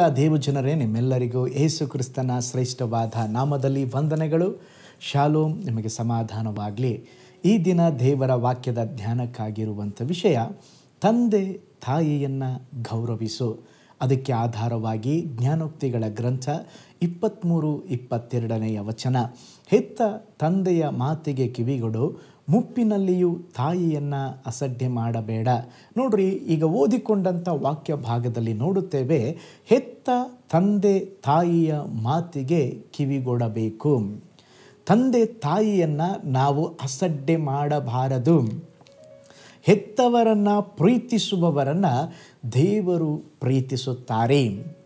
ದೇವಜನರೇ ನಿಮ್ಮೆಲ್ಲರಿಗೂ ಯೇಸು ಕ್ರಿಸ್ತನ ಶ್ರೇಷ್ಠವಾದ ನಾಮದಲ್ಲಿ ವಂದನೆಗಳು ಶಾಲೋಮ್ ನಿಮಗೆ ಸಮಾಧಾನವಾಗಲಿ ಈ ದಿನ ದೇವರ ವಾಕ್ಯದ ಧ್ಯಾನಕ್ಕಾಗಿರುವಂಥ ವಿಷಯ ತಂದೆ ತಾಯಿಯನ್ನು ಗೌರವಿಸು ಅದಕ್ಕೆ ಆಧಾರವಾಗಿ ಜ್ಞಾನೋಕ್ತಿಗಳ ಗ್ರಂಥ ಇಪ್ಪತ್ತ್ಮೂರು ಇಪ್ಪತ್ತೆರಡನೆಯ ವಚನ ಹೆತ್ತ ತಂದೆಯ ಮಾತಿಗೆ ಕಿವಿಗೊಡು ಮುಪ್ಪಿನಲ್ಲಿಯೂ ತಾಯಿಯನ್ನು ಅಸಡ್ಡೆ ಮಾಡಬೇಡ ನೋಡ್ರಿ ಈಗ ಓದಿಕೊಂಡಂಥ ವಾಕ್ಯ ಭಾಗದಲ್ಲಿ ನೋಡುತ್ತೇವೆ ಹೆತ್ತ ತಂದೆ ತಾಯಿಯ ಮಾತಿಗೆ ಕಿವಿಗೊಡಬೇಕು ತಂದೆ ತಾಯಿಯನ್ನು ನಾವು ಅಸಡ್ಡೆ ಮಾಡಬಾರದು ಹೆತ್ತವರನ್ನು ಪ್ರೀತಿಸುವವರನ್ನು ದೇವರು ಪ್ರೀತಿಸುತ್ತಾರೆ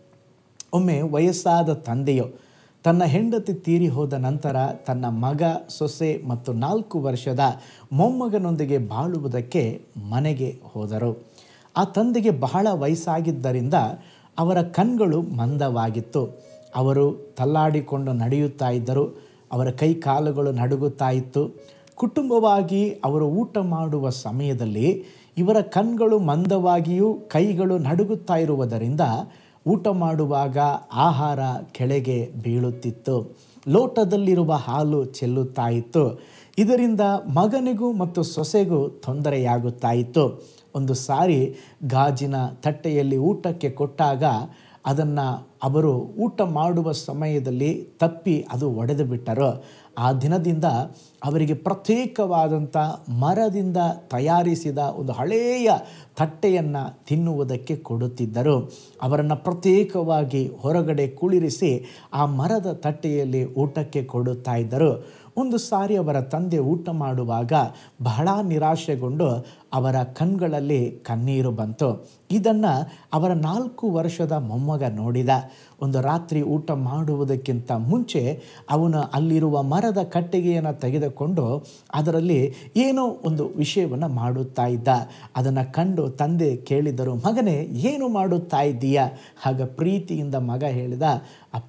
ಒಮ್ಮೆ ವಯಸ್ಸಾದ ತಂದೆಯು ತನ್ನ ಹೆಂಡತಿ ತೀರಿ ಹೋದ ನಂತರ ತನ್ನ ಮಗ ಸೊಸೆ ಮತ್ತು ನಾಲ್ಕು ವರ್ಷದ ಮೊಮ್ಮಗನೊಂದಿಗೆ ಬಾಳುವುದಕ್ಕೆ ಮನೆಗೆ ಹೋದರು ಆ ತಂದೆಗೆ ಬಹಳ ವಯಸ್ಸಾಗಿದ್ದರಿಂದ ಅವರ ಕಣ್ಗಳು ಮಂದವಾಗಿತ್ತು ಅವರು ತಲ್ಲಾಡಿಕೊಂಡು ನಡೆಯುತ್ತಾ ಇದ್ದರು ಅವರ ಕೈ ಕಾಲುಗಳು ನಡುಗುತ್ತಾ ಇತ್ತು ಕುಟುಂಬವಾಗಿ ಅವರು ಊಟ ಮಾಡುವ ಸಮಯದಲ್ಲಿ ಇವರ ಕಣ್ಗಳು ಮಂದವಾಗಿಯೂ ಕೈಗಳು ನಡುಗುತ್ತಾ ಇರುವುದರಿಂದ ಊಟ ಮಾಡುವಾಗ ಆಹಾರ ಕೆಳಗೆ ಬೀಳುತ್ತಿತ್ತು ಲೋಟದಲ್ಲಿರುವ ಹಾಲು ಚೆಲ್ಲುತ್ತಾ ಇತ್ತು ಇದರಿಂದ ಮಗನಿಗೂ ಮತ್ತು ಸೊಸೆಗೂ ತೊಂದರೆಯಾಗುತ್ತಾ ಇತ್ತು ಒಂದು ಸಾರಿ ಗಾಜಿನ ತಟ್ಟೆಯಲ್ಲಿ ಊಟಕ್ಕೆ ಕೊಟ್ಟಾಗ ಅದನ್ನು ಅವರು ಊಟ ಮಾಡುವ ಸಮಯದಲ್ಲಿ ತಪ್ಪಿ ಅದು ಒಡೆದು ಬಿಟ್ಟರು ಆ ದಿನದಿಂದ ಅವರಿಗೆ ಪ್ರತ್ಯೇಕವಾದಂಥ ಮರದಿಂದ ತಯಾರಿಸಿದ ಒಂದು ಹಳೆಯ ತಟ್ಟೆಯನ್ನು ತಿನ್ನುವುದಕ್ಕೆ ಕೊಡುತ್ತಿದ್ದರು ಅವರನ್ನು ಪ್ರತ್ಯೇಕವಾಗಿ ಹೊರಗಡೆ ಕುಳಿರಿಸಿ ಆ ಮರದ ತಟ್ಟೆಯಲ್ಲಿ ಊಟಕ್ಕೆ ಕೊಡುತ್ತಾ ಇದ್ದರು ಒಂದು ಸಾರಿ ಅವರ ತಂದೆ ಊಟ ಮಾಡುವಾಗ ಬಹಳ ನಿರಾಶೆಗೊಂಡು ಅವರ ಕಣ್ಗಳಲ್ಲಿ ಕಣ್ಣೀರು ಬಂತು ಇದನ್ನು ಅವರ ನಾಲ್ಕು ವರ್ಷದ ಮೊಮ್ಮಗ ನೋಡಿದ ಒಂದು ರಾತ್ರಿ ಊಟ ಮಾಡುವುದಕ್ಕಿಂತ ಮುಂಚೆ ಅವನು ಅಲ್ಲಿರುವ ಮರದ ಕಟ್ಟಿಗೆಯನ್ನು ತೆಗೆದುಕೊಂಡು ಅದರಲ್ಲಿ ಏನೋ ಒಂದು ವಿಷಯವನ್ನು ಮಾಡುತ್ತಾ ಇದ್ದ ಅದನ್ನು ಕಂಡು ತಂದೆ ಕೇಳಿದರು ಮಗನೇ ಏನು ಮಾಡುತ್ತಾ ಇದ್ದೀಯಾ ಆಗ ಪ್ರೀತಿಯಿಂದ ಮಗ ಹೇಳಿದ ಅಪ್ಪ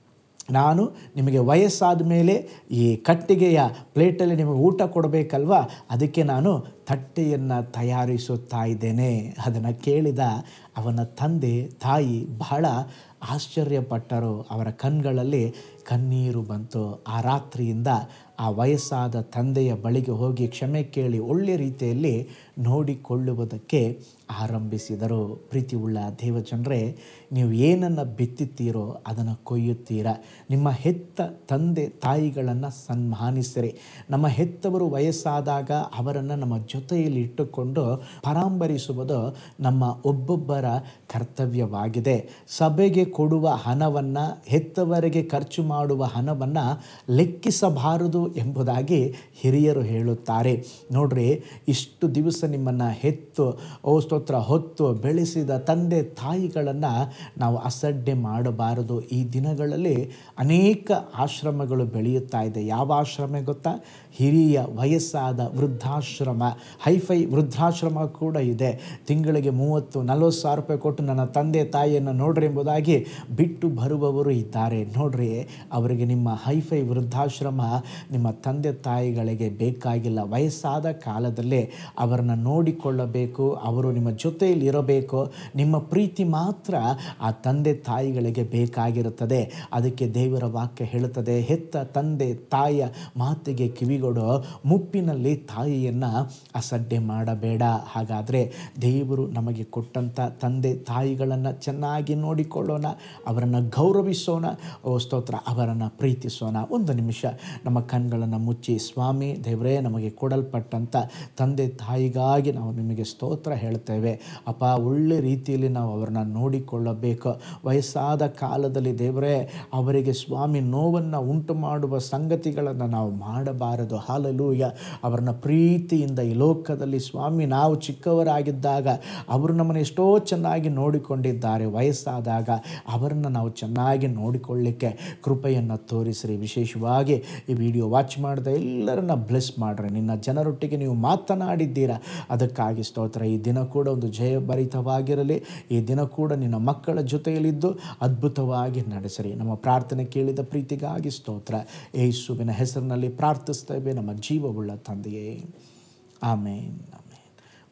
ನಾನು ನಿಮಗೆ ವಯಸ್ಸಾದ ಮೇಲೆ ಈ ಕಟ್ಟಿಗೆಯ ಪ್ಲೇಟಲ್ಲಿ ನಿಮಗೆ ಊಟ ಕೊಡಬೇಕಲ್ವಾ ಅದಕ್ಕೆ ನಾನು ತಟ್ಟೆಯನ್ನು ತಯಾರಿಸುತ್ತಾ ಇದ್ದೇನೆ ಅದನ್ನು ಕೇಳಿದ ಅವನ ತಂದೆ ತಾಯಿ ಬಹಳ ಆಶ್ಚರ್ಯಪಟ್ಟರು ಅವರ ಕಣ್ಗಳಲ್ಲಿ ಕಣ್ಣೀರು ಬಂತು ಆ ರಾತ್ರಿಯಿಂದ ಆ ವಯಸ್ಸಾದ ತಂದೆಯ ಬಳಿಗೆ ಹೋಗಿ ಕ್ಷಮೆ ಕೇಳಿ ಒಳ್ಳೆ ರೀತಿಯಲ್ಲಿ ನೋಡಿಕೊಳ್ಳುವುದಕ್ಕೆ ಆರಂಭಿಸಿದರು ಪ್ರೀತಿ ಉಳ್ಳ ದೇವಜನರೇ ನೀವು ಏನನ್ನು ಬಿತ್ತುತ್ತೀರೋ ಅದನ್ನು ಕೊಯ್ಯುತ್ತೀರ ನಿಮ್ಮ ಹೆತ್ತ ತಂದೆ ತಾಯಿಗಳನ್ನು ಸನ್ಮಾನಿಸಿರಿ ನಮ್ಮ ಹೆತ್ತವರು ವಯಸ್ಸಾದಾಗ ಅವರನ್ನು ನಮ್ಮ ಜೊತೆಯಲ್ಲಿ ಇಟ್ಟುಕೊಂಡು ಪರಾಂಬರಿಸುವುದು ನಮ್ಮ ಒಬ್ಬೊಬ್ಬರ ಕರ್ತವ್ಯವಾಗಿದೆ ಸಭೆಗೆ ಕೊಡುವ ಹಣವನ್ನು ಹೆತ್ತವರಿಗೆ ಖರ್ಚು ಮಾಡುವ ಹಣವನ್ನು ಲೆಕ್ಕಿಸಬಾರದು ಎಂಬುದಾಗಿ ಹಿರಿಯರು ಹೇಳುತ್ತಾರೆ ನೋಡ್ರಿ ಇಷ್ಟು ದಿವಸ ನಿಮ್ಮನ್ನು ಹೆತ್ತು ಓ ಸ್ತೋತ್ರ ಹೊತ್ತು ಬೆಳೆಸಿದ ತಂದೆ ತಾಯಿಗಳನ್ನು ನಾವು ಅಸಡ್ಡೆ ಮಾಡಬಾರದು ಈ ದಿನಗಳಲ್ಲಿ ಅನೇಕ ಆಶ್ರಮಗಳು ಬೆಳೆಯುತ್ತಾ ಇದೆ ಯಾವ ಆಶ್ರಮ ಗೊತ್ತಾ ಹಿರಿಯ ವಯಸ್ಸಾದ ವೃದ್ಧಾಶ್ರಮ ಹೈಫೈ ವೃದ್ಧಾಶ್ರಮ ಕೂಡ ಇದೆ ತಿಂಗಳಿಗೆ ಮೂವತ್ತು ನಲವತ್ತು ಸಾವಿರ ರೂಪಾಯಿ ಕೊಟ್ಟು ನನ್ನ ತಂದೆ ತಾಯಿಯನ್ನು ನೋಡ್ರಿ ಎಂಬುದಾಗಿ ಬಿಟ್ಟು ಬರುವವರು ಇದ್ದಾರೆ ನೋಡ್ರಿ ಅವರಿಗೆ ನಿಮ್ಮ ಹೈಫೈ ವೃದ್ಧಾಶ್ರಮ ನಿಮ್ಮ ತಂದೆ ತಾಯಿಗಳಿಗೆ ಬೇಕಾಗಿಲ್ಲ ವಯಸ್ಸಾದ ಕಾಲದಲ್ಲೇ ಅವರನ್ನು ನೋಡಿಕೊಳ್ಳಬೇಕು ಅವರು ನಿಮ್ಮ ಜೊತೆಯಲ್ಲಿ ಇರಬೇಕು ನಿಮ್ಮ ಪ್ರೀತಿ ಮಾತ್ರ ಆ ತಂದೆ ತಾಯಿಗಳಿಗೆ ಬೇಕಾಗಿರುತ್ತದೆ ಅದಕ್ಕೆ ದೇವರ ವಾಕ್ಯ ಹೇಳುತ್ತದೆ ಹೆತ್ತ ತಂದೆ ತಾಯಿಯ ಮಾತಿಗೆ ಕಿವಿಗೊಡು ಮುಪ್ಪಿನಲ್ಲಿ ತಾಯಿಯನ್ನು ಅಸಡ್ಡೆ ಮಾಡಬೇಡ ಹಾಗಾದರೆ ದೇವರು ನಮಗೆ ಕೊಟ್ಟಂಥ ತಂದೆ ತಾಯಿಗಳನ್ನು ಚೆನ್ನಾಗಿ ನೋಡಿಕೊಳ್ಳೋಣ ಅವರನ್ನು ಗೌರವಿಸೋಣ ಓ ಸ್ತೋತ್ರ ಅವರನ್ನು ಪ್ರೀತಿಸೋಣ ಒಂದು ನಿಮಿಷ ನಮ್ಮ ಕಣ್ಗಳನ್ನು ಮುಚ್ಚಿ ಸ್ವಾಮಿ ದೇವರೇ ನಮಗೆ ಕೊಡಲ್ಪಟ್ಟಂಥ ತಂದೆ ತಾಯಿಗಾಗಿ ನಾವು ನಿಮಗೆ ಸ್ತೋತ್ರ ಹೇಳ್ತೇವೆ ಅಪ್ಪ ಒಳ್ಳೆ ರೀತಿಯಲ್ಲಿ ನಾವು ಅವರನ್ನು ನೋಡಿಕೊಳ್ಳಬೇಕು ವಯಸ್ಸಾದ ಕಾಲದಲ್ಲಿ ದೇವರೇ ಅವರಿಗೆ ಸ್ವಾಮಿ ನೋವನ್ನು ಉಂಟು ಮಾಡುವ ಸಂಗತಿಗಳನ್ನು ನಾವು ಮಾಡಬಾರದು ಹಾಲಲೂಯ ಅವರನ್ನ ಪ್ರೀತಿಯಿಂದ ಈ ಲೋಕದಲ್ಲಿ ಸ್ವಾಮಿ ನಾವು ಚಿಕ್ಕವರಾಗಿದ್ದಾಗ ಅವರು ನಮ್ಮನ್ನು ಎಷ್ಟೋ ಚೆನ್ನಾಗಿ ನೋಡಿಕೊಂಡಿದ್ದಾರೆ ವಯಸ್ಸಾದಾಗ ಅವರನ್ನು ನಾವು ಚೆನ್ನಾಗಿ ನೋಡಿಕೊಳ್ಳಿಕ್ಕೆ ಕೃಪೆಯನ್ನು ತೋರಿಸ್ರಿ ವಿಶೇಷವಾಗಿ ಈ ವಿಡಿಯೋ ವಾಚ್ ಮಾಡಿದ ಎಲ್ಲರನ್ನ ಬ್ಲೆಸ್ ಮಾಡ್ರಿ ನಿನ್ನ ಜನರೊಟ್ಟಿಗೆ ನೀವು ಮಾತನಾಡಿದ್ದೀರಾ ಅದಕ್ಕಾಗಿ ಸ್ತೋತ್ರ ಈ ದಿನ ಕೂಡ ಒಂದು ಜಯಭರಿತವಾಗಿರಲಿ ಈ ದಿನ ಕೂಡ ನಿನ್ನ ಮಕ್ಕಳ ಜೊತೆಯಲ್ಲಿದ್ದು ಅದ್ಭುತವಾಗಿ ನಡೆಸಿರಿ ನಮ್ಮ ಪ್ರಾರ್ಥನೆ ಕೇಳಿದ ಪ್ರೀತಿಗಾಗಿ ಸ್ತೋತ್ರ ಯೇಸುವಿನ ಹೆಸರಿನಲ್ಲಿ ಪ್ರಾರ್ಥಿಸ್ತೇವೆ ನಮ್ಮ ಜೀವವುಳ್ಳ ತಂದೆಯೇ ಆಮೇನ್ ಆಮೇನ್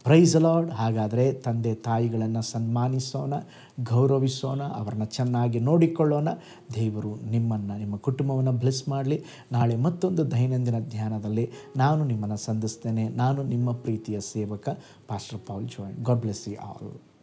ಪ್ರೈಸ್ ಲಾರ್ಡ್ ಹಾಗಾದರೆ ತಂದೆ ತಾಯಿಗಳನ್ನು ಸನ್ಮಾನಿಸೋಣ ಗೌರವಿಸೋಣ ಅವರನ್ನ ಚೆನ್ನಾಗಿ ನೋಡಿಕೊಳ್ಳೋಣ ದೇವರು ನಿಮ್ಮನ್ನು ನಿಮ್ಮ ಕುಟುಂಬವನ್ನು ಬ್ಲೆಸ್ ಮಾಡಲಿ ನಾಳೆ ಮತ್ತೊಂದು ದೈನಂದಿನ ಧ್ಯಾನದಲ್ಲಿ ನಾನು ನಿಮ್ಮನ್ನು ಸಂಧಿಸ್ತೇನೆ ನಾನು ನಿಮ್ಮ ಪ್ರೀತಿಯ ಸೇವಕ pastor Paul Joy God bless you all